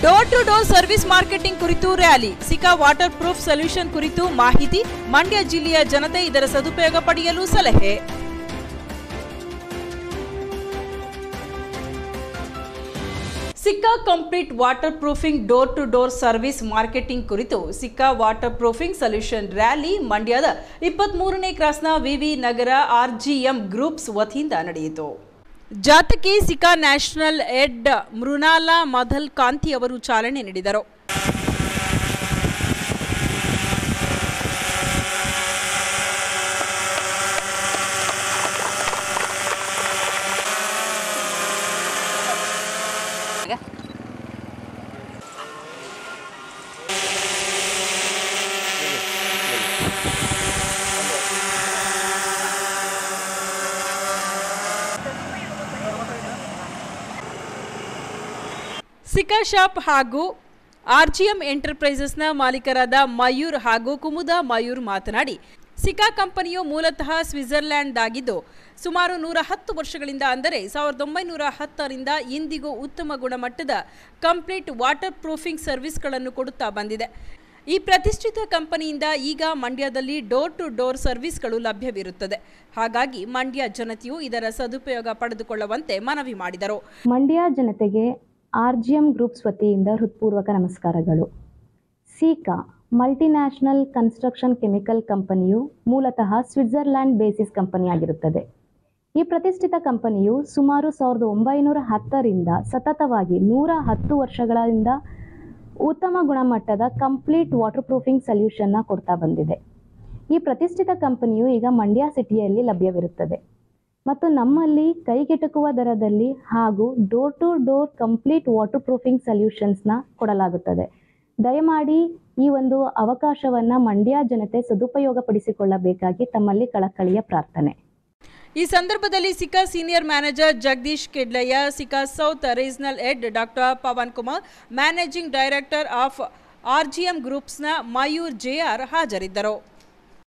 door to door service marketing ಕುರಿತು rally Sika waterproof solution ಕುರಿತು ಮಾಹಿತಿ ಮಂಡ್ಯ ಜಿಲ್ಲೆಯ ಜನತೆ ಇದರ ಸದುಪಯೋಗ ಪಡೆಯಲು ಸಲಹೆ Sika complete water waterproofing door to door service marketing ಕುರಿತು Sika waterproofing solution rally ಮಂಡ್ಯದ ಇಪ್ಪತ್ಮೂರನೇ ಕ್ರಾಸ್ನ ವಿವಿ ನಗರ ಆರ್ಜಿಎಂ ಗ್ರೂಪ್ಸ್ ವತಿಯಿಂದ ನಡೆಯಿತು ಜಾಥಾಕ್ಕೆ ಸಿಕಾ ನ್ಯಾಷನಲ್ ಎಡ್ ಮೃಣಾಲಾ ಮಧಲ್ ಕಾಂತಿ ಅವರು ಚಾಲನೆ ನೀಡಿದರು ಸಿಕಾ ಶಾಪ್ ಹಾಗೂ ಆರ್ಜಿಎಂ ಎಂಟರ್ಪ್ರೈಸಸ್ನ ಮಾಲೀಕರಾದ ಮಯೂರ್ ಹಾಗೂ ಕುಮುದ ಮಯೂರ್ ಮಾತನಾಡಿ ಸಿಕಾ ಕಂಪನಿಯು ಮೂಲತಃ ಸ್ವಿಟ್ಜರ್ಲ್ಯಾಂಡ್ದಾಗಿದ್ದು ಸುಮಾರು ನೂರ ಹತ್ತು ವರ್ಷಗಳಿಂದ ಅಂದರೆ ಸಾವಿರದ ಒಂಬೈನೂರ ಹತ್ತರಿಂದ ಇಂದಿಗೂ ಉತ್ತಮ ಗುಣಮಟ್ಟದ ಕಂಪ್ಲೀಟ್ ವಾಟರ್ ಪ್ರೂಫಿಂಗ್ ಸರ್ವಿಸ್ಗಳನ್ನು ಕೊಡುತ್ತಾ ಬಂದಿದೆ ಈ ಪ್ರತಿಷ್ಠಿತ ಕಂಪನಿಯಿಂದ ಈಗ ಮಂಡ್ಯದಲ್ಲಿ ಡೋರ್ ಟು ಡೋರ್ ಸರ್ವಿಸ್ಗಳು ಲಭ್ಯವಿರುತ್ತದೆ ಹಾಗಾಗಿ ಮಂಡ್ಯ ಜನತೆಯು ಇದರ ಸದುಪಯೋಗ ಪಡೆದುಕೊಳ್ಳುವಂತೆ ಮನವಿ ಮಾಡಿದರು ಮಂಡ್ಯ ಜನತೆಗೆ ಆರ್ ಜಿ ಎಂ ಗ್ರೂಪ್ಸ್ ವತಿಯಿಂದ ಹೃತ್ಪೂರ್ವಕ ನಮಸ್ಕಾರಗಳು ಸೀಕಾ ಮಲ್ಟಿನ್ಯಾಷನಲ್ ಕನ್ಸ್ಟ್ರಕ್ಷನ್ ಕೆಮಿಕಲ್ ಕಂಪನಿಯು ಮೂಲತಃ ಸ್ವಿಟ್ಜರ್ಲ್ಯಾಂಡ್ ಬೇಸಿಸ್ ಕಂಪನಿಯಾಗಿರುತ್ತದೆ ಈ ಪ್ರತಿಷ್ಠಿತ ಕಂಪನಿಯು ಸುಮಾರು ಸಾವಿರದ ಒಂಬೈನೂರ ಹತ್ತರಿಂದ ಸತತವಾಗಿ ನೂರ ಹತ್ತು ವರ್ಷಗಳಿಂದ ಉತ್ತಮ ಗುಣಮಟ್ಟದ ಕಂಪ್ಲೀಟ್ ವಾಟರ್ ಪ್ರೂಫಿಂಗ್ ಸೊಲ್ಯೂಷನ್ನ ಕೊಡ್ತಾ ಬಂದಿದೆ ಈ ಪ್ರತಿಷ್ಠಿತ ಕಂಪನಿಯು ಈಗ ಮಂಡ್ಯ ಸಿಟಿಯಲ್ಲಿ ಲಭ್ಯವಿರುತ್ತದೆ ಮತ್ತು ನಮ್ಮಲ್ಲಿ ಕೈಗೆಟುಕುವ ದರದಲ್ಲಿ ಹಾಗೂ door to door complete water proofing ಸೊಲ್ಯೂಷನ್ಸ್ನ ಕೊಡಲಾಗುತ್ತದೆ ದಯಮಾಡಿ ಈ ಒಂದು ಅವಕಾಶವನ್ನು ಮಂಡ್ಯ ಜನತೆ ಸದುಪಯೋಗಪಡಿಸಿಕೊಳ್ಳಬೇಕಾಗಿ ತಮ್ಮಲ್ಲಿ ಕಳಕಳಿಯ ಪ್ರಾರ್ಥನೆ ಈ ಸಂದರ್ಭದಲ್ಲಿ Sika senior manager Jagadish Kedlaya Sika south regional head doctor Pavan Kumar managing director of RGM ಗ್ರೂಪ್ಸ್ನ ಮಯೂರ್ ಜೆಆರ್ ಹಾಜರಿದ್ದರು